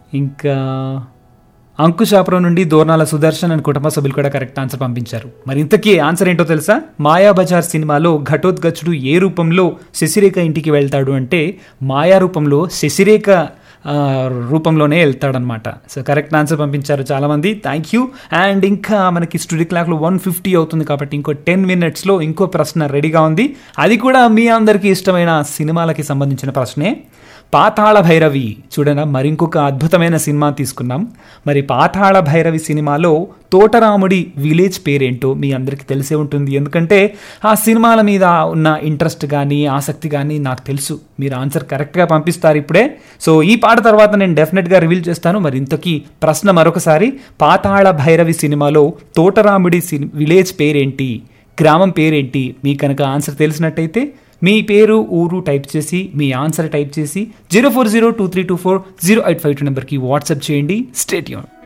ఇంకా అంకుశాపురం నుండి దోర్నాల సుదర్శన్ అండ్ కుటుంబ సభ్యులు కూడా కరెక్ట్ ఆన్సర్ పంపించారు మరి ఇంతకీ ఆన్సర్ ఏంటో తెలుసా మాయా బజార్ సినిమాలో ఘటోద్గచుడు ఏ రూపంలో శశిరేఖ ఇంటికి వెళ్తాడు అంటే మాయా రూపంలో శశిరేఖ ఆ, రూపంలోనే వెళ్తాడనమాట సో కరెక్ట్ ఆన్సర్ పంపించారు చాలామంది థ్యాంక్ యూ అండ్ ఇంకా మనకి స్టూడియో క్లాక్లో వన్ ఫిఫ్టీ అవుతుంది కాబట్టి ఇంకో టెన్ మినిట్స్లో ఇంకో ప్రశ్న రెడీగా ఉంది అది కూడా మీ అందరికీ ఇష్టమైన సినిమాలకి సంబంధించిన ప్రశ్నే పాతాళ భైరవి చూడనా మరి ఇంకొక అద్భుతమైన సినిమా తీసుకున్నాం మరి పాతాళ భైరవి సినిమాలో తోటరాముడి విలేజ్ పేరేంటో మీ అందరికీ తెలిసే ఉంటుంది ఎందుకంటే ఆ సినిమాల మీద ఉన్న ఇంట్రెస్ట్ కానీ ఆసక్తి కానీ నాకు తెలుసు మీరు ఆన్సర్ కరెక్ట్గా పంపిస్తారు ఇప్పుడే సో ఈ పాట తర్వాత నేను డెఫినెట్గా రివీల్ చేస్తాను మరి ఇంతకీ ప్రశ్న మరొకసారి పాతాళ భైరవి సినిమాలో తోటరాముడి సి విలేజ్ పేరేంటి గ్రామం పేరేంటి మీకు కనుక ఆన్సర్ తెలిసినట్టయితే మీ పేరు ఊరు టైప్ చేసి మీ ఆన్సర్ టైప్ చేసి zero four zero two three two four zero eight five two నెంబర్కి వాట్సాప్ చేయండి స్టేట్ యూన్